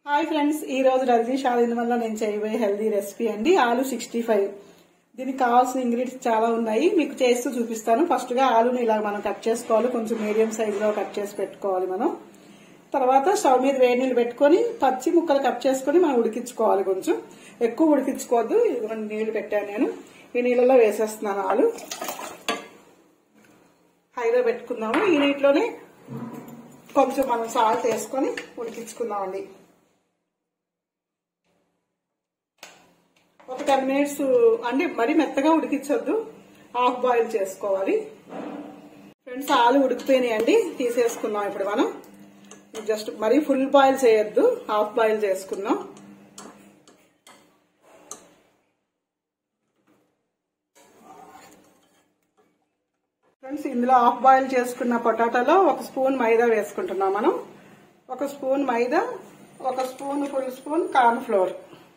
hi friends ఈ రోజు రజనీష్ ఆడిన వల్ల నేను చేయబోయే హెల్దీ రెసిపీ అండి ఆలు సిక్స్టీ ఫైవ్ దీనికి కావాల్సిన ఇంగ్రీడియంట్స్ చాలా ఉన్నాయి మీకు చేస్తూ చూపిస్తాను ఫస్ట్ గా ఆలుని ఇలా మనం కట్ చేసుకోవాలి కొంచెం మీడియం సైజ్ లో కట్ చేసి పెట్టుకోవాలి మనం తర్వాత స్టవ్ మీద వేడి నీళ్ళు పెట్టుకొని పచ్చి ముక్కలు కట్ చేసుకొని మనం ఉడికించుకోవాలి కొంచెం ఎక్కువ ఉడికించుకోవద్దు ఇదిగోండి నీళ్లు పెట్టాను నేను ఈ నీళ్ళలో వేసేస్తున్నాను ఆలు హైలో పెట్టుకుందాము ఈ నీటిలోనే కొంచెం మనం సాల్ట్ వేసుకొని ఉడికించుకుందామండి ఒక టెన్ మినిట్స్ అంటే మరీ మెత్తగా ఉడికించొద్దు హాఫ్ బాయిల్ చేసుకోవాలి ఫ్రెండ్స్ ఆలు ఉడికిపోయినాయండి తీసేసుకుందాం ఇప్పుడు మనం జస్ట్ మరీ ఫుల్ బాయిల్ చేయొద్దు హాఫ్ బాయిల్ చేసుకుందాం ఫ్రెండ్స్ ఇందులో హాఫ్ బాయిల్ చేసుకున్న పొటాటోలో ఒక స్పూన్ మైదా వేసుకుంటున్నాం మనం ఒక స్పూన్ మైదా ఒక spoon full spoon corn flour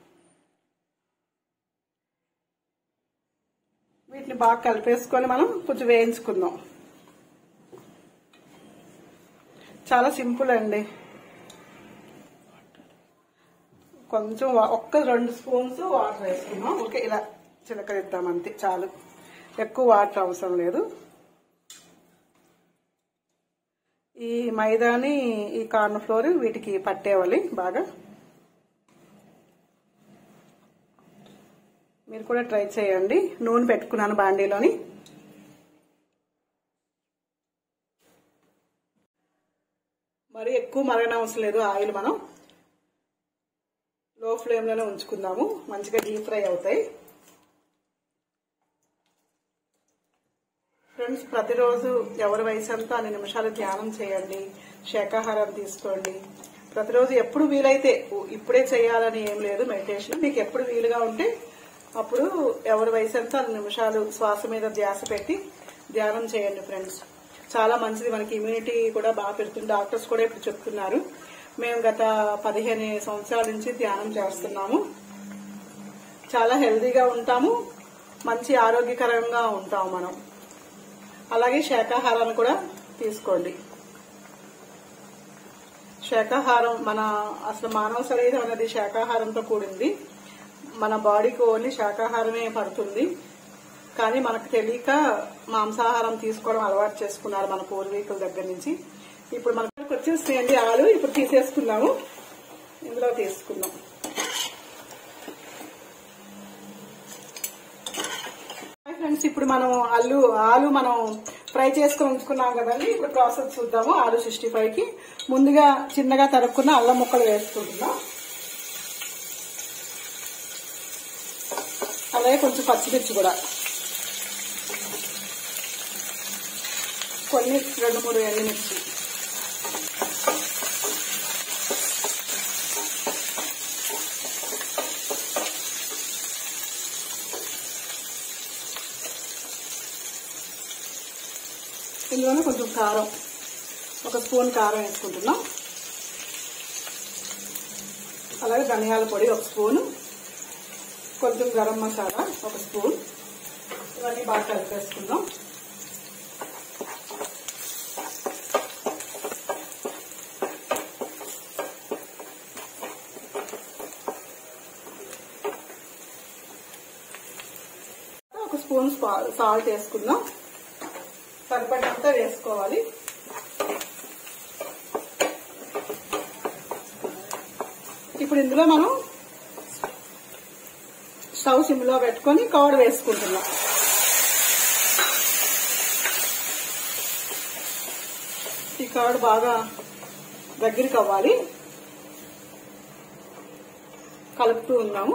వీటిని బాగా కలిపేసుకొని మనం కొంచెం వేయించుకుందాం చాలా సింపుల్ అండి కొంచెం వా- ఒక్క రెండు స్పూన్స్ వాటర్ వేసుకున్నాం ఓకే ఇలా చిలకరిద్దాం అంతే చాలు ఎక్కువ వాటర్ అవసరం లేదు ఈ మైదాని ఈ కార్న్ ఫ్లోర్ వీటికి పట్టేవాలి బాగా మీరు కూడా ట్రై చేయండి నూనె పెట్టుకున్నాను బాండీలోని మరి ఎక్కువ మరగన అవసరం లేదు ఆయిల్ మనం లో ఫ్లేమ్లోనే ఉంచుకుందాము మంచిగా డీప్ ఫ్రై అవుతాయి ఫ్రెండ్స్ ప్రతిరోజు ఎవరి వయసు అంతా అన్ని నిమిషాలు ధ్యానం చేయండి శాకాహారం తీసుకోండి ప్రతిరోజు ఎప్పుడు వీలైతే ఇప్పుడే చేయాలని ఏం లేదు మెడిటేషన్ మీకు ఎప్పుడు వీలుగా ఉంటే అప్పుడు ఎవరి వయసు అంతా అన్ని నిమిషాలు శ్వాస మీద ధ్యాస పెట్టి ధ్యానం చేయండి ఫ్రెండ్స్ చాలా మంచిది మనకి ఇమ్యూనిటీ కూడా బాగా పెడుతుంది డాక్టర్స్ కూడా ఇప్పుడు చెప్తున్నారు మేము గత పదిహేను సంవత్సరాల నుంచి ధ్యానం చేస్తున్నాము చాలా హెల్దీగా ఉంటాము మంచి ఆరోగ్యకరంగా ఉంటాము మనం అలాగే శాకాహారాన్ని కూడా తీసుకోండి శాకాహారం మన అసలు మానవ శరీరం అనేది శాకాహారంతో కూడింది మన బాడీకి ఓన్లీ శాకాహారమే పడుతుంది కానీ మనకు తెలియక మాంసాహారం తీసుకోవడం అలవాటు చేసుకున్నారు మన పూర్వీకుల దగ్గర నుంచి ఇప్పుడు మనకు వచ్చేసేయండి ఆలు ఇప్పుడు తీసేసుకున్నాము ఇందులో తీసుకుందాం హాయ్ ఫ్రెండ్స్ ఇప్పుడు మనం అల్లు ఆలు మనం ఫ్రై చేసుకుని ఉంచుకున్నాం కదండి ఇప్పుడు ప్రాసెస్ చూద్దాము ఆలు సిక్స్టీ ఫైవ్ కి ముందుగా చిన్నగా తరుక్కున్న అల్లం ముక్కలు వేసుకుంటున్నాం అలాగే కొంచెం పచ్చిమిర్చి కూడా కొన్ని రెండు మూడు ఎండుమిర్చి ఇందులోనే కొంచెం కారం ఒక స్పూన్ కారం వేసుకుంటున్నాం అలాగే ధనియాల పొడి ఒక స్పూను కొంచెం గరం మసాలా ఒక స్పూన్ ఇవన్నీ బాగా కలిపేసుకుందాం ఒక స్పూన్ సాల్ట్ వేసుకుందాం సరిపడినంత వేసుకోవాలి ఇప్పుడు ఇందులో మనం స్టవ్ సిమ్లో పెట్టుకొని కవర్ వేసుకుంటున్నాం ఈ కవర్ బాగా దగ్గరికి అవ్వాలి కలుపుతూ ఉన్నాము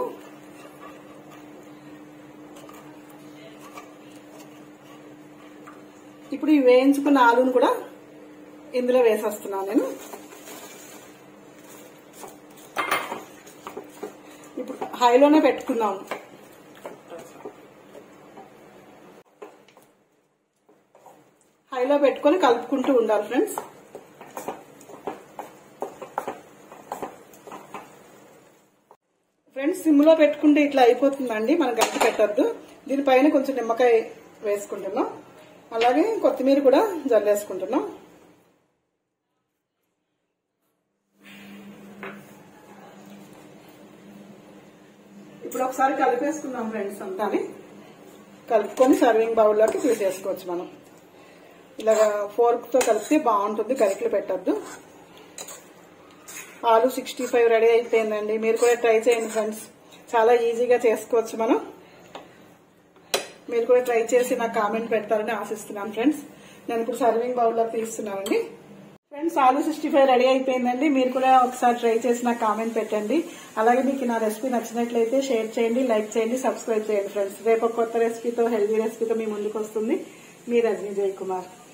ఇప్పుడు ఈ వేయించుకున్న ఆలును కూడా ఇందులో వేసేస్తున్నాను నేను ఇప్పుడు హైలోనే పెట్టుకుందాము హైలో పెట్టుకొని కలుపుకుంటూ ఉండాలి ఫ్రెండ్స్ ఫ్రెండ్స్ సిమ్లో పెట్టుకుంటే ఇట్లా అయిపోతుందండి మనం గట్టి పెట్టద్దు దీనిపైన కొంచెం నిమ్మకాయ వేసుకుంటున్నాం అలాగే కొత్తిమీర కూడా జల్లేసుకుంటున్నాం ఇప్పుడు ఒకసారి కలిపేసుకుందాం ఫ్రెండ్స్ అంతాని కలుపుకొని సర్వింగ్ బౌల్లోకి తీసేసుకోవచ్చు మనం ఇలాగా ఫోర్క్ తో కలిపితే బాగుంటుంది గరిటలు పెట్టద్దు ఆలు సిక్స్టీ ఫైవ్ రెడీ అయిపోయిందండి మీరు కూడా ట్రై చేయండి ఫ్రెండ్స్ చాలా ఈజీగా చేసుకోవచ్చు మనం మీరు కూడా ట్రై చేసి నాకు కామెంట్ పెడతారని ఆశిస్తున్నాను ఫ్రెండ్స్ నేను ఇప్పుడు సర్వింగ్ బౌల్లోకి తీస్తున్నానండి friends aloo sixty five ready అయిపోయిందండి మీరు కూడా ఒకసారి ట్రై చేసి నాకు కామెంట్ పెట్టండి అలాగే మీకు నా రెసిపీ నచ్చినట్లయితే షేర్ చేయండి లైక్ చేయండి సబ్స్క్రైబ్ చేయండి ఫ్రెండ్స్ రేపు ఒక కొత్త రెసిపీతో హెల్దీ రెసిపీతో మీ ముందుకు వస్తుంది మీ రజనీ జయ్ కుమార్